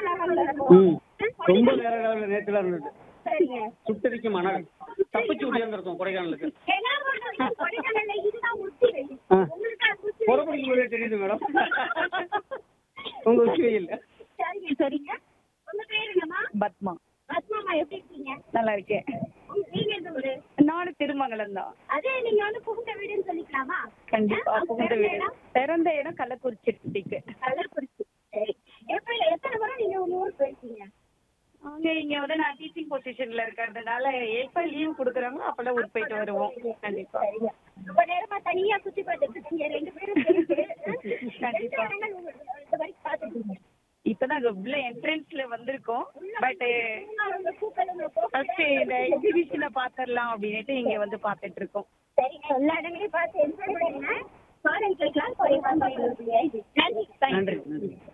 லெவல்ல ம் ரொம்ப இருக்கும் வேற லெவலில் நேற்றுலாம் இருந்தது சரிங்க சுட்டரிக்க மணல் தப்பிச்சு உயர்ந்திருக்கும் கொடைக்கானலுக்கு ஏன்னா கொடைக்கானல்ல இதுதான் உச்சி வெயில் ஆ. உங்களுக்கு அது உச்சி புறப்படிக்கும் போதே தெரியுது மேடம் உங்க உச்சி வெயில் சரிங்க சரிங்க உங்க பேரு என்னம்மா பத்மா பத்மாமா எப்படி இருக்கீங்க நல்லா இருக்கேன் நீங்க எந்த ஊரு நானும் திருமங்கலம் தான் அதே நீங்க வந்து புகுந்த வீடுன்னு சொல்லிக்கலாமா கண்டிப்பா ஆ, புகுந்த பிறந்த வீடு இடம்? பிறந்த இடம் கள்ளக்குறிச்சி டிஸ்ட்ரிக்ட் கள்ளக்குறிச்சி சரி எப்ப எத்தனை முறை நீங்க உங்க ஊருக்கு போயிருக்கீங்க அங்க இங்க வந்து நான் டீச்சிங் பொசிஷன்ல இருக்கிறதுனால எப்ப லீவ் கொடுக்குறாங்களோ அப்பெல்லாம் ஊருக்கு போயிட்டு வருவோம் கண்டிப்பா சரிங்க ரொம்ப நேரமா தனியா சுத்தி பார்த்துட்டு இருக்கீங்க ரெண்டு பேரும் சேர்ந்து. கண்டிப்பா. எத்தனை இடங்கள் உங்களுக்கு இது வரைக்கும் பார்த்துருக்கீங்க இப்பதான் உள்ள என்ட்ரன்ஸ்ல வந்திருக்கோம் பட் உங்க பூக்கள் உங்க பூக்கள் ஃபர்ஸ்ட் இந்த எக்ஸிபிஷனை பாத்திரலாம் அப்படின்னுட்டு இங்க வந்து பாத்துட்டு இருக்கோம் சரிங்க எல்லா இடங்களையும் பார்த்து என்ஜாய் பண்ணுங்க ஃபாரின் கிளாஸ் ஒரு நன்றி நன்றி நன்றி